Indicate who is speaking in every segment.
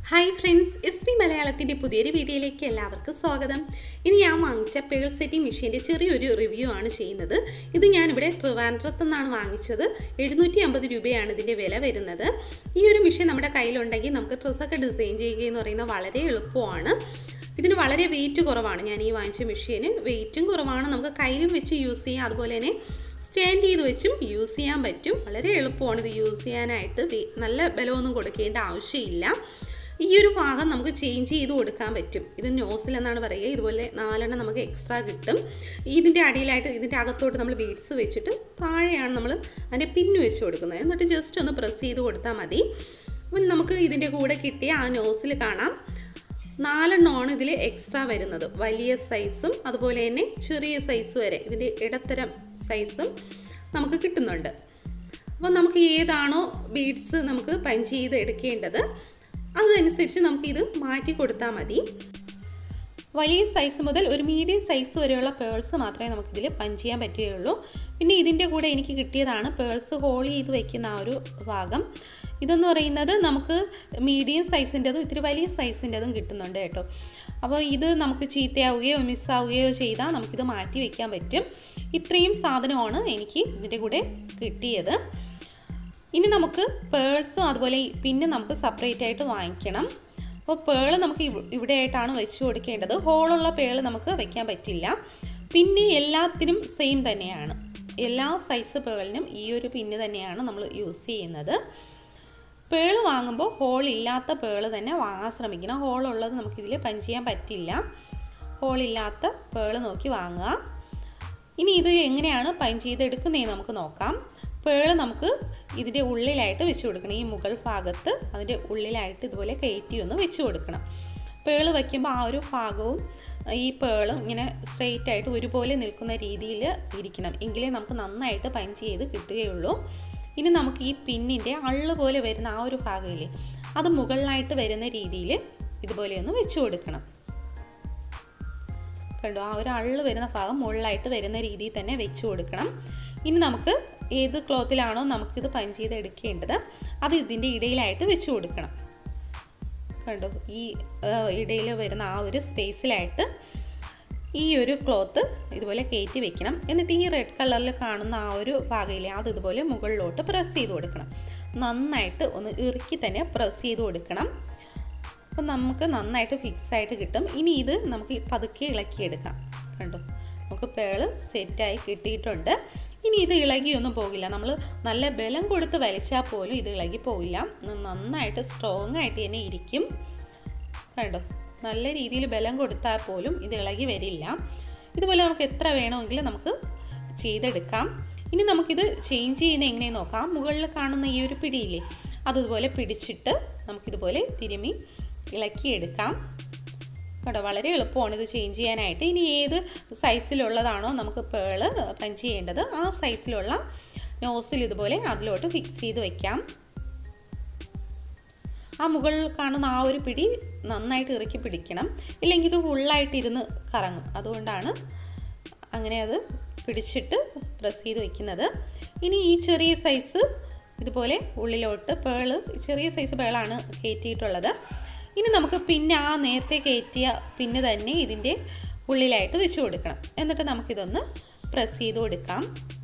Speaker 1: hi friends S P മലയാളത്തിൻ്റെ പുതിയൊരു വീഡിയോയിലേക്ക് എല്ലാവർക്കും സ്വാഗതം ഇനി ഞാൻ വാങ്ങിച്ച പേൾ സെറ്റിംഗ് മെഷീൻ്റെ ചെറിയൊരു റിവ്യൂ ആണ് ചെയ്യുന്നത് ഇത് ഞാനിവിടെ ട്രിവാൻഡ്രത്ത് നിന്നാണ് വാങ്ങിച്ചത് എഴുന്നൂറ്റി അമ്പത് രൂപയാണ് ഇതിൻ്റെ വില വരുന്നത് ഈ ഒരു മെഷീൻ നമ്മുടെ കയ്യിലുണ്ടെങ്കിൽ നമുക്ക് ഡ്രസ്സൊക്കെ ഡിസൈൻ ചെയ്യുക എന്ന് പറയുന്നത് വളരെ എളുപ്പമാണ് ഇതിന് വളരെ വെയിറ്റ് കുറവാണ് ഞാൻ ഈ വാങ്ങിച്ച മെഷീന് വെയിറ്റും കുറവാണ് നമുക്ക് കയ്യിലും വെച്ച് യൂസ് ചെയ്യാം അതുപോലെ തന്നെ സ്റ്റാൻഡ് ചെയ്ത് വെച്ചും യൂസ് ചെയ്യാൻ പറ്റും വളരെ എളുപ്പമാണ് ഇത് യൂസ് ചെയ്യാനായിട്ട് നല്ല ബലമൊന്നും കൊടുക്കേണ്ട ആവശ്യമില്ല ഈ ഒരു ഭാഗം നമുക്ക് ചേഞ്ച് ചെയ്ത് കൊടുക്കാൻ പറ്റും ഇത് നോസിൽ എന്നാണ് പറയുക ഇതുപോലെ നാലെണ്ണം നമുക്ക് എക്സ്ട്രാ കിട്ടും ഇതിൻ്റെ അടിയിലായിട്ട് ഇതിൻ്റെ അകത്തോട്ട് നമ്മൾ ബീഡ്സ് വെച്ചിട്ട് താഴെയാണ് നമ്മൾ അതിൻ്റെ പിന്ന് വെച്ച് കൊടുക്കുന്നത് എന്നിട്ട് ജസ്റ്റ് ഒന്ന് പ്രസ് ചെയ്ത് കൊടുത്താൽ മതി അപ്പം നമുക്ക് ഇതിൻ്റെ കൂടെ കിട്ടിയ ആ നോസിൽ കാണാം നാലെണ്ണമാണ് ഇതിൽ എക്സ്ട്രാ വരുന്നത് വലിയ സൈസും അതുപോലെ തന്നെ ചെറിയ സൈസ് വരെ ഇതിൻ്റെ ഇടത്തരം സൈസും നമുക്ക് കിട്ടുന്നുണ്ട് അപ്പോൾ നമുക്ക് ഏതാണോ ബീഡ്സ് നമുക്ക് പഞ്ച് ചെയ്ത് എടുക്കേണ്ടത് അതനുസരിച്ച് നമുക്കിത് മാറ്റി കൊടുത്താൽ മതി വലിയ സൈസ് മുതൽ ഒരു മീഡിയം സൈസ് വരെയുള്ള പേൾസ് മാത്രമേ നമുക്കിതിൽ പഞ്ച് ചെയ്യാൻ പറ്റുകയുള്ളൂ പിന്നെ ഇതിൻ്റെ കൂടെ എനിക്ക് കിട്ടിയതാണ് പേൾസ് ഹോൾ ചെയ്ത് വെക്കുന്ന ആ ഒരു ഭാഗം ഇതെന്ന് പറയുന്നത് നമുക്ക് മീഡിയം സൈസിൻ്റെതും ഇത്തിരി വലിയ സൈസിൻ്റെതും കിട്ടുന്നുണ്ട് കേട്ടോ അപ്പോൾ ഇത് നമുക്ക് ചീത്തയാവുകയോ മിസ്സാവുകയോ ചെയ്താൽ നമുക്കിത് മാറ്റി വയ്ക്കാൻ പറ്റും ഇത്രയും സാധനമാണ് എനിക്ക് ഇതിൻ്റെ കൂടെ കിട്ടിയത് ഇനി നമുക്ക് പേൾസും അതുപോലെ പിന്നെ നമുക്ക് സെപ്പറേറ്റ് ആയിട്ട് വാങ്ങിക്കണം അപ്പോൾ പേള് നമുക്ക് ഇവിടെ ആയിട്ടാണ് വെച്ച് കൊടുക്കേണ്ടത് ഹോളുള്ള പേള് നമുക്ക് വെക്കാൻ പറ്റില്ല പിന്നെ എല്ലാത്തിനും സെയിം തന്നെയാണ് എല്ലാ സൈസ് പേളിനും ഈ ഒരു പിന്ന് തന്നെയാണ് നമ്മൾ യൂസ് ചെയ്യുന്നത് പേള് വാങ്ങുമ്പോൾ ഹോൾ ഇല്ലാത്ത പേള് തന്നെ വാങ്ങാൻ ശ്രമിക്കണം ഹോളുള്ളത് നമുക്കിതിൽ പഞ്ച് ചെയ്യാൻ പറ്റില്ല ഹോളില്ലാത്ത പേള് നോക്കി വാങ്ങുക ഇനി ഇത് എങ്ങനെയാണ് പഞ്ച് ചെയ്തെടുക്കുന്നതെന്ന് നമുക്ക് നോക്കാം പേള് നമുക്ക് ഇതിൻ്റെ ഉള്ളിലായിട്ട് വെച്ച് കൊടുക്കണം ഈ മുകൾ ഭാഗത്ത് അതിൻ്റെ ഉള്ളിലായിട്ട് ഇതുപോലെ കയറ്റി ഒന്ന് വെച്ച് കൊടുക്കണം പേള് വയ്ക്കുമ്പോൾ ആ ഒരു ഭാഗവും ഈ പേളും ഇങ്ങനെ സ്ട്രെയിറ്റ് ആയിട്ട് ഒരുപോലെ നിൽക്കുന്ന രീതിയിൽ ഇരിക്കണം എങ്കിലേ നമുക്ക് നന്നായിട്ട് പഞ്ച് ചെയ്ത് കിട്ടുകയുള്ളൂ ഇനി നമുക്ക് ഈ പിന്നിൻ്റെ അള്ള് പോലെ വരുന്ന ആ ഒരു ഭാഗമില്ലേ അത് മുകളിലായിട്ട് വരുന്ന രീതിയിൽ ഇതുപോലെ ഒന്ന് വെച്ച് കൊടുക്കണം കണ്ടോ ആ ഒരു അള്ള് വരുന്ന ഭാഗം മുകളിലായിട്ട് വരുന്ന രീതിയിൽ തന്നെ വെച്ച് കൊടുക്കണം ഇനി നമുക്ക് ഏത് ക്ലോത്തിലാണോ നമുക്കിത് പഞ്ച് ചെയ്ത് എടുക്കേണ്ടത് അത് ഇതിൻ്റെ ഇടയിലായിട്ട് വെച്ച് കൊടുക്കണം കണ്ടോ ഈ ഇടയിൽ വരുന്ന ആ ഒരു സ്പേസിലായിട്ട് ഈ ഒരു ക്ലോത്ത് ഇതുപോലെ കയറ്റി വെക്കണം എന്നിട്ട് ഈ റെഡ് കളറിൽ കാണുന്ന ആ ഒരു ഭാഗയിലെ അത് ഇതുപോലെ മുകളിലോട്ട് പ്രസ് ചെയ്ത് കൊടുക്കണം നന്നായിട്ട് ഒന്ന് ഇറുക്കി തന്നെ പ്രസ് ചെയ്ത് കൊടുക്കണം അപ്പം നമുക്ക് നന്നായിട്ട് ഫിക്സ് ആയിട്ട് കിട്ടും ഇനി ഇത് നമുക്ക് പതുക്കെ ഇളക്കിയെടുക്കാം കണ്ടോ നമുക്ക് പേള് സെറ്റായി കിട്ടിയിട്ടുണ്ട് ഇനി ഇത് ഇളകിയൊന്നും പോകില്ല നമ്മൾ നല്ല ബലം കൊടുത്ത് വലിച്ചാൽ പോലും ഇത് ഇളകി പോകില്ല നന്നായിട്ട് സ്ട്രോങ് ആയിട്ട് തന്നെ ഇരിക്കും കണ്ടോ നല്ല രീതിയിൽ ബലം കൊടുത്താൽ പോലും ഇത് ഇളകി വരില്ല ഇതുപോലെ നമുക്ക് എത്ര വേണമെങ്കിലും നമുക്ക് ചെയ്തെടുക്കാം ഇനി നമുക്കിത് ചേഞ്ച് ചെയ്യുന്ന എങ്ങനെ നോക്കാം മുകളിൽ കാണുന്ന ഈ ഒരു പിടിയില്ലേ അതുപോലെ പിടിച്ചിട്ട് നമുക്കിതുപോലെ തിരുമി ഇളക്കിയെടുക്കാം കേട്ടോ വളരെ എളുപ്പമാണ് ഇത് ചേഞ്ച് ചെയ്യാനായിട്ട് ഇനി ഏത് സൈസിലുള്ളതാണോ നമുക്ക് പേള് പഞ്ച് ചെയ്യേണ്ടത് ആ സൈസിലുള്ള നോസിൽ ഇതുപോലെ അതിലോട്ട് ഫിക്സ് ചെയ്ത് വെക്കാം ആ മുകളിൽ കാണുന്ന ആ ഒരു പിടി നന്നായിട്ട് ഇറക്കി പിടിക്കണം ഇല്ലെങ്കിൽ ഇത് ഫുള്ളായിട്ട് ഇരുന്ന് കറങ്ങും അതുകൊണ്ടാണ് അങ്ങനെ അത് പിടിച്ചിട്ട് പ്രസ് ചെയ്ത് വെക്കുന്നത് ഇനി ഈ ചെറിയ സൈസ് ഇതുപോലെ ഉള്ളിലോട്ട് പേള് ചെറിയ സൈസ് പേളാണ് കയറ്റിയിട്ടുള്ളത് ഇനി നമുക്ക് പിന്നെ ആ നേരത്തെ കയറ്റിയ പിന്നെ തന്നെ ഇതിൻ്റെ ഉള്ളിലായിട്ട് വെച്ച് കൊടുക്കണം എന്നിട്ട് നമുക്കിതൊന്ന് പ്രസ് ചെയ്ത് കൊടുക്കാം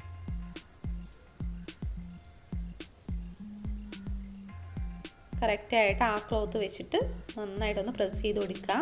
Speaker 1: കറക്റ്റായിട്ട് ആ ക്ലോത്ത് വെച്ചിട്ട് നന്നായിട്ടൊന്ന് പ്രസ് ചെയ്ത് കൊടുക്കാം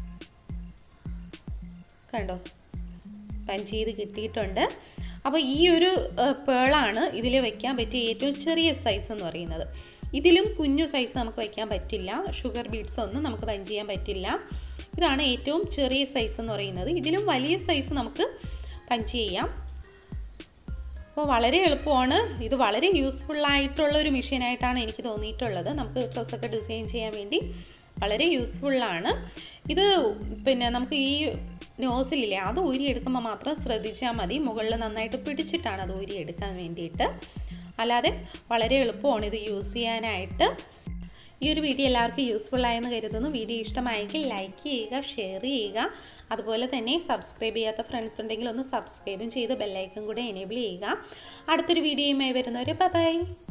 Speaker 1: കണ്ടോ പഞ്ച് ചെയ്ത് കിട്ടിയിട്ടുണ്ട് അപ്പോൾ ഈ ഒരു പേളാണ് ഇതിൽ വെക്കാൻ പറ്റിയ ഏറ്റവും ചെറിയ സൈസ് എന്ന് പറയുന്നത് ഇതിലും കുഞ്ഞു സൈസ് നമുക്ക് വയ്ക്കാൻ പറ്റില്ല ഷുഗർ ബീഡ്സ് ഒന്നും നമുക്ക് പഞ്ച് ചെയ്യാൻ പറ്റില്ല ഇതാണ് ഏറ്റവും ചെറിയ സൈസ് എന്ന് പറയുന്നത് ഇതിലും വലിയ സൈസ് നമുക്ക് പഞ്ച് ചെയ്യാം അപ്പോൾ വളരെ എളുപ്പമാണ് ഇത് വളരെ യൂസ്ഫുൾ ആയിട്ടുള്ള ഒരു മെഷീനായിട്ടാണ് എനിക്ക് തോന്നിയിട്ടുള്ളത് നമുക്ക് ഡ്രസ്സൊക്കെ ഡിസൈൻ ചെയ്യാൻ വേണ്ടി വളരെ യൂസ്ഫുള്ളാണ് ഇത് പിന്നെ നമുക്ക് ഈ നോസിലില്ലേ അത് ഊരിയെടുക്കുമ്പോൾ മാത്രം ശ്രദ്ധിച്ചാൽ മതി മുകളിൽ നന്നായിട്ട് പിടിച്ചിട്ടാണ് അത് ഊരിയെടുക്കാൻ വേണ്ടിയിട്ട് അല്ലാതെ വളരെ എളുപ്പമാണ് ഇത് യൂസ് ചെയ്യാനായിട്ട് ഈ ഒരു വീഡിയോ എല്ലാവർക്കും യൂസ്ഫുൾ ആയെന്ന് കരുതുന്നു വീഡിയോ ഇഷ്ടമായെങ്കിൽ ലൈക്ക് ചെയ്യുക ഷെയർ ചെയ്യുക അതുപോലെ തന്നെ സബ്സ്ക്രൈബ് ചെയ്യാത്ത ഫ്രണ്ട്സ് ഉണ്ടെങ്കിൽ ഒന്ന് സബ്സ്ക്രൈബും ചെയ്ത് ബെല്ലൈക്കൺ കൂടെ എനേബിൾ ചെയ്യുക അടുത്തൊരു വീഡിയോയുമായി വരുന്നവർ ബൈ